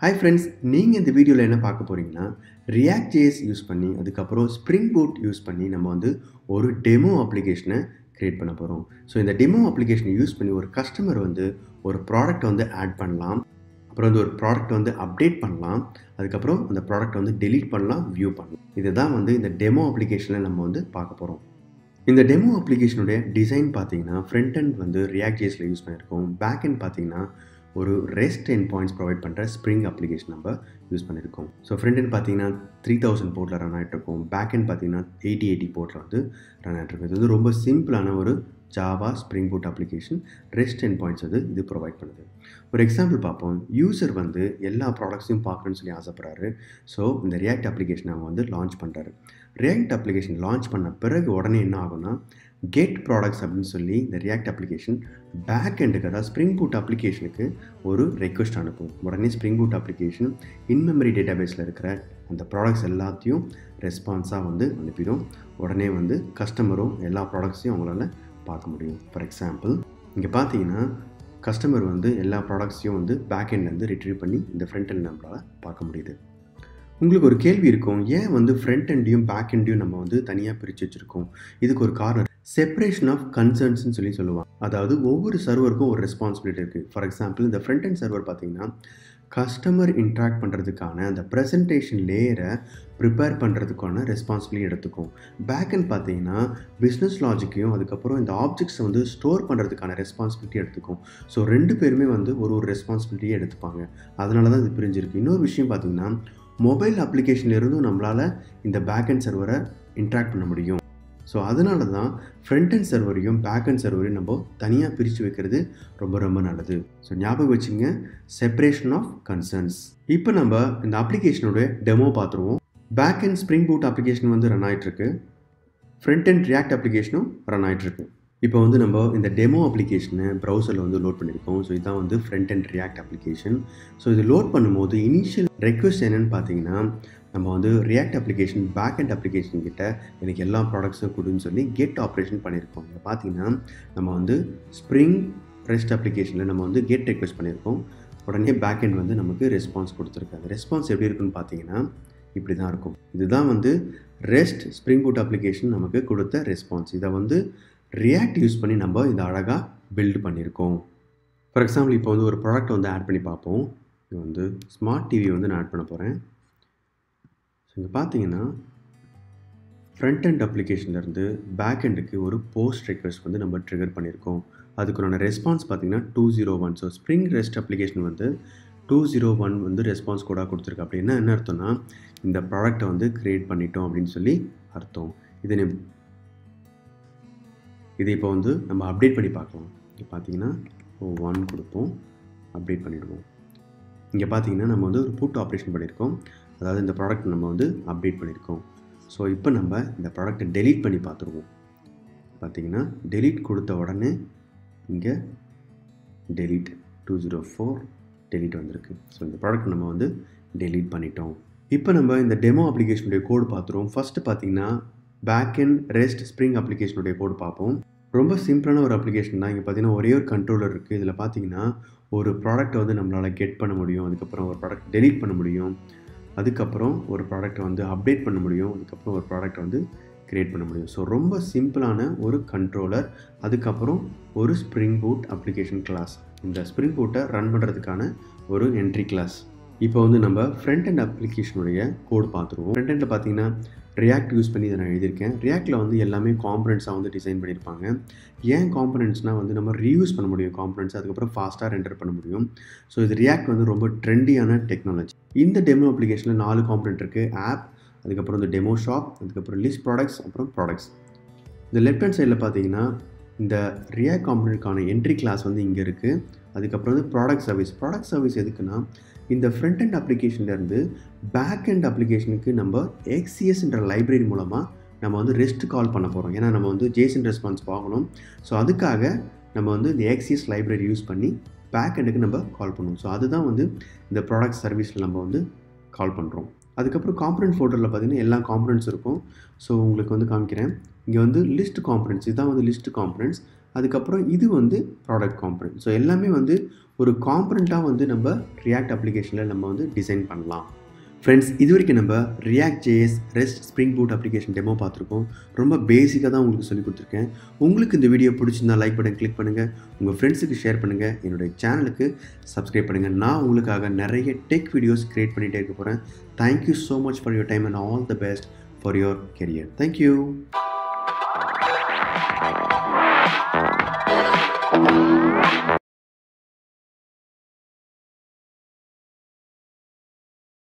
hi friends நீங்கள் இந்த வீடியோவில் என்ன பார்க்க போகிறீங்கன்னா ரியாக்ட் ஜேஸ் யூஸ் பண்ணி அதுக்கப்புறம் ஸ்ப்ரிங் பூட் யூஸ் பண்ணி நம்ம வந்து ஒரு டெமோ அப்ளிகேஷனை க்ரியேட் பண்ண போகிறோம் ஸோ இந்த டெமோ அப்ளிகேஷனை யூஸ் பண்ணி ஒரு கஸ்டமர் வந்து ஒரு ப்ராடக்ட் வந்து ஆட் பண்ணலாம் அப்புறம் வந்து ஒரு ப்ராடக்ட் வந்து அப்டேட் பண்ணலாம் அதுக்கப்புறம் அந்த ப்ராடக்ட் வந்து டெலீட் பண்ணலாம் வியூ பண்ணலாம் இதுதான் வந்து இந்த டெமோ அப்ளிகேஷனில் நம்ம வந்து பார்க்க போகிறோம் இந்த டெமோ அப்ளிகேஷனுடைய டிசைன் பார்த்தீங்கன்னா ஃப்ரண்ட் end வந்து ரியாக்ட் ஜேஸில் யூஸ் பண்ணியிருக்கோம் பேக் end பார்த்தீங்கன்னா ஒரு ரெஸ்ட் என் பாயிண்ட்ஸ் ப்ரொவைட் பண்ணுற ஸ்ப்ரிங் அப்ளிகேஷன் நம்ம யூஸ் பண்ணியிருக்கோம் ஸோ ஃப்ரண்ட் end பார்த்தீங்கன்னா த்ரீ தௌசண்ட் போர்ட்டில் ரன் ஆகிட்டு இருக்கும் பேக் end பார்த்தீங்கன்னா எயிட்டி எயிட்டி போர்ட்டில் வந்து ரன் ஆகிட்டு இருக்கும் இது வந்து ரொம்ப சிம்பிளான ஒரு Java Spring Boot application REST end points வந்து இது ப்ரொவைட் பண்ணுது ஒரு எக்ஸாம்பிள் பார்ப்போம் யூசர் வந்து எல்லா ப்ராடக்ட்ஸையும் பார்க்கணும்னு சொல்லி ஆசைப்படுறாரு ஸோ இந்த ரியாக்ட் அப்ளிகேஷன் அவங்க வந்து லான்ச் பண்ணுறாரு ரியாக்ட் அப்ளிகேஷன் லான்ச் பண்ண பிறகு உடனே என்ன ஆகும்னா கெட் ப்ராடக்ட்ஸ் அப்படின்னு சொல்லி இந்த ரியாக்ட் அப்ளிகேஷன் பேக் எண்டுக்கு அதாவது ஸ்ப்ரிங் பூட் அப்ளிகேஷனுக்கு ஒரு ரெக்வஸ்ட் அனுப்பும் உடனே ஸ்ப்ரிங் பூட் அப்ளிகேஷன் இன்மெமரி டேட்டாபேஸில் இருக்கிற அந்த ப்ராடக்ட்ஸ் எல்லாத்தையும் ரெஸ்பான்ஸாக வந்து அனுப்பிடும் உடனே வந்து கஸ்டமரும் எல்லா ப்ராடக்ட்ஸையும் அவங்களால பார்க்க முடியும் ஃபார் எக்ஸாம்பிள் இங்கே பார்த்தீங்கன்னா கஸ்டமர் வந்து எல்லா ப்ராடக்ட்ஸையும் வந்து பேக் எண்ட்லேருந்து ரிட்ரீவ் பண்ணி இந்த ஃப்ரண்ட் எண்ட் நம்மளால் பார்க்க முடியுது உங்களுக்கு ஒரு கேள்வி இருக்கும் ஏன் வந்து ஃப்ரண்ட் எண்டையும் பேக் எண்டையும் நம்ம வந்து தனியாக பிரித்து வச்சுருக்கோம் இதுக்கு ஒரு காரணம் செப்பரேஷன் ஆஃப் கன்சர்ன்ஸ்னு சொல்லி சொல்லுவாங்க அதாவது ஒவ்வொரு சர்வருக்கும் ஒரு ரெஸ்பான்சிபிலிட்டி இருக்குது ஃபார் எக்ஸாம்பிள் இந்த ஃப்ரண்ட் எண்ட் சர்வர் பார்த்தீங்கன்னா கஸ்டமர் இன்ட்ராக்ட் பண்ணுறதுக்கான அந்த ப்ரெசன்டேஷன் லேயரை ப்ரிப்பேர் பண்ணுறதுக்கான ரெஸ்பான்சிபிலிட்டி எடுத்துக்கும் பேக் end பார்த்தீங்கன்னா பிஸ்னஸ் லாஜிக்கையும் அதுக்கப்புறம் இந்த ஆப்ஜெக்ட்ஸை வந்து ஸ்டோர் பண்ணுறதுக்கான ரெஸ்பான்சிபிலிட்டி எடுத்துக்கும் ஸோ ரெண்டு பேருமே வந்து ஒரு ஒரு ரெஸ்பான்சிபிலிட்டியை எடுத்துப்பாங்க அதனால தான் இது பிரிஞ்சிருக்கு இன்னொரு விஷயம் பார்த்தீங்கன்னா மொபைல் அப்ளிகேஷன்லேருந்தும் நம்மளால் இந்த பேக் end சர்வரை இன்ட்ராக்ட் பண்ண முடியும் ஸோ அதனால தான் ஃப்ரண்ட் end சர்வரையும் பேக் end சர்வரையும் நம்ம தனியாக பிரித்து வைக்கிறது ரொம்ப ரொம்ப நல்லது ஸோ ஞாபகம் வச்சுங்க செப்பரேஷன் ஆஃப் கன்சர்ன்ஸ் இப்போ நம்ம இந்த அப்ளிகேஷனோட டெமோ பார்த்துருவோம் back end Spring Boot application வந்து ரன் ஆகிட்டுருக்கு ஃப்ரண்ட் end ரியாக்ட் அப்ளிகேஷனும் ரன் ஆகிட்டுருக்கு இப்போ வந்து நம்ம இந்த டெமோ அப்ளிகேஷனை ப்ரௌசரில் வந்து லோட் பண்ணியிருக்கோம் ஸோ இதுதான் வந்து front end React application so இது லோட் பண்ணும்போது இனிஷியல் ரெக்வஸ்ட் என்னென்னு பார்த்தீங்கன்னா நம்ம வந்து React application back end application கிட்ட எனக்கு எல்லா ப்ராடக்ட்ஸும் கொடுன்னு சொல்லி கெட் ஆப்ரேஷன் பண்ணியிருக்கோம் இங்கே பார்த்தீங்கன்னா நம்ம வந்து ஸ்ப்ரிங் ரெஸ்ட் அப்ளிகேஷனில் நம்ம வந்து கெட் ரெக்வஸ்ட் பண்ணியிருக்கோம் உடனே பேக் end வந்து நமக்கு ரெஸ்பான்ஸ் கொடுத்துருக்காங்க ரெஸ்பான்ஸ் எப்படி இருக்குன்னு பார்த்தீங்கன்னா இப்படி தான் இருக்கும் இதுதான் வந்து ரெஸ்ட் ஸ்ப்ரிங் பூட் அப்ளிகேஷன் நமக்கு கொடுத்த ரெஸ்பான்ஸ் இதை வந்து ரியாக்ட் யூஸ் பண்ணி நம்ம இதை அழகாக பில்டு பண்ணியிருக்கோம் ஃபார் எக்ஸாம்பிள் இப்போ வந்து ஒரு ப்ராடக்ட் வந்து ஆட் பண்ணி பார்ப்போம் இது வந்து ஸ்மார்ட் டிவி வந்து நான் ஆட் பண்ண போகிறேன் ஸோ இங்கே பார்த்தீங்கன்னா ஃப்ரண்ட் end அப்ளிகேஷன்லேருந்து பேக் எண்டுக்கு ஒரு போஸ்ட் ரெக்வெஸ்ட் வந்து நம்ம ட்ரிகர் பண்ணியிருக்கோம் அதுக்குறான ரெஸ்பான்ஸ் பார்த்தீங்கன்னா two zero one so Spring REST application வந்து டூ ஜீரோ ஒன் வந்து ரெஸ்பான்ஸ் கோடாக கொடுத்துருக்கு அப்படின்னா என்ன அர்த்தம்னா இந்த ப்ராடக்ட்டை வந்து க்ரியேட் பண்ணிட்டோம் அப்படின்னு சொல்லி அர்த்தம் இது நீ- இதை இப்போ வந்து நம்ம அப்டேட் பண்ணி பார்க்கலாம் இங்கே பார்த்தீங்கன்னா ஒன் கொடுப்போம் அப்டேட் பண்ணிடுவோம் இங்கே பார்த்தீங்கன்னா நம்ம வந்து ஒரு புட் ஆப்ரேஷன் பண்ணியிருக்கோம் அதாவது இந்த ப்ராடக்ட் நம்ம வந்து அப்டேட் பண்ணியிருக்கோம் ஸோ இப்போ நம்ம இந்த ப்ராடக்ட்டை டெலீட் பண்ணி பார்த்துருவோம் பார்த்தீங்கன்னா டெலீட் கொடுத்த உடனே இங்கே delete two zero four delete வந்திருக்கு ஸோ இந்த ப்ராடக்ட் நம்ம வந்து டெலீட் பண்ணிட்டோம் இப்போ நம்ம இந்த டெமோ அப்ளிகேஷனுடைய கோடு பார்த்துருவோம் ஃபஸ்ட்டு பார்த்தீங்கன்னா பேக் end ரெஸ்ட் ஸ்ப்ரிங் அப்ளிகேஷனுடைய கோடு பார்ப்போம் ரொம்ப சிம்பிளான ஒரு அப்ளிகேஷன் தான் இங்கே பார்த்தீங்கன்னா ஒரே ஒரு கண்ட்ரோலர் இருக்குது இதில் பார்த்தீங்கன்னா ஒரு ப்ராடக்ட்டை வந்து நம்மளால் கெட் பண்ண முடியும் அதுக்கப்புறம் ஒரு ப்ராடக்ட் டெலீட் பண்ண முடியும் அதுக்கப்புறம் ஒரு ப்ராடக்ட்டை வந்து அப்டேட் பண்ண முடியும் அதுக்கப்புறம் ஒரு ப்ராடக்ட்டை வந்து கிரியேட் பண்ண முடியும் ஸோ ரொம்ப சிம்பிளான ஒரு கண்ட்ரோலர் அதுக்கப்புறம் ஒரு ஸ்ப்ரிங் பூட் அப்ளிகேஷன் கிளாஸ் இந்த ஸ்ப்ரிங் பூட்டை ரன் பண்ணுறதுக்கான ஒரு என்ட்ரி கிளாஸ் இப்போ வந்து நம்ம ஃப்ரண்ட் end அப்ளிகேஷனுடைய கோட் பார்த்துருவோம் ஃப்ரண்ட் எண்டில் பார்த்தீங்கன்னா ரியாக்ட் யூஸ் பண்ணி இதை நான் எழுதியிருக்கேன் ரியாக்டில் வந்து எல்லாமே காம்பனன்ட்ஸாக வந்து டிசைன் பண்ணியிருப்பாங்க ஏன் காம்பனன்ட்ஸ்னால் வந்து நம்ம ரீயூஸ் பண்ண முடியும் காம்பனன்ட்ஸ் அதுக்கப்புறம் ஃபாஸ்ட்டாக ரெண்டர் பண்ண முடியும் ஸோ இது ரியாக்ட் வந்து ரொம்ப ட்ரெண்டியான டெக்னாலஜி இந்த டெமோ அப்ளிகேஷனில் நாலு காம்பனன்ட் இருக்குது ஆப் அதுக்கப்புறம் இந்த டெமோ ஷாப் அதுக்கப்புறம் லிஸ்ட் ப்ராடக்ட்ஸ் அப்புறம் ப்ராடக்ட்ஸ் இந்த லெஃப்ட் ஹேண்ட் சைடில் பார்த்தீங்கன்னா இந்த ரியாக்ட் காம்பனண்ட்கான என்ட்ரி கிளாஸ் வந்து இங்கே இருக்குது அதுக்கப்புறம் வந்து ப்ராடக்ட் சர்வீஸ் ப்ராடக்ட் சர்வீஸ் எதுக்குன்னா இந்த ஃப்ரண்ட் end அப்ளிகேஷன்லேருந்து பேக் end அப்ளிகேஷனுக்கு நம்ம எக்ஸிஎஸ்ன்ற லைப்ரரி மூலமாக நம்ம வந்து ரெஸ்ட் கால் பண்ண போகிறோம் ஏன்னா நம்ம வந்து ஜேசன் ரெஸ்பான்ஸ் வாங்கணும் ஸோ அதுக்காக நம்ம வந்து இந்த எக்ஸிஎஸ் லைப்ரரி யூஸ் பண்ணி பேக் எண்டுக்கு நம்ம கால் பண்ணுவோம் ஸோ அதுதான் வந்து இந்த ப்ராடக்ட் சர்வீஸில் நம்ம வந்து கால் பண்ணுறோம் அதுக்கப்புறம் காம்பனன்ட் ஃபோல்டரில் பார்த்தீங்கன்னா எல்லா காம்பனன்ட்ஸ் இருக்கும் ஸோ உங்களுக்கு வந்து காமிக்கிறேன் இங்கே வந்து லிஸ்ட் காம்பனன்ட்ஸ் இதுதான் வந்து லிஸ்ட் காம்பனன்ட்ஸ் அதுக்கப்புறம் இது வந்து ப்ராடக்ட் காம்பனண்ட் ஸோ எல்லாமே வந்து ஒரு காம்பனண்ட்டாக வந்து நம்ம ரியாக்ட் அப்ளிகேஷனில் நம்ம வந்து டிசைன் பண்ணலாம் ஃப்ரெண்ட்ஸ் இது வரைக்கும் நம்ம React JS REST Spring Boot application demo பார்த்துருக்கோம் ரொம்ப பேசிக்காக தான் உங்களுக்கு சொல்லி கொடுத்துருக்கேன் உங்களுக்கு இந்த வீடியோ பிடிச்சிருந்தா லைக் பட்டன் கிளிக் பண்ணுங்கள் உங்கள் ஃப்ரெண்ட்ஸுக்கு ஷேர் பண்ணுங்கள் என்னுடைய சேனலுக்கு சப்ஸ்கிரைப் பண்ணுங்கள் நான் உங்களுக்காக நிறைய டெக் வீடியோஸ் க்ரியேட் பண்ணிகிட்டே இருக்க போகிறேன் thank you so much for your time and all the best for your career thank you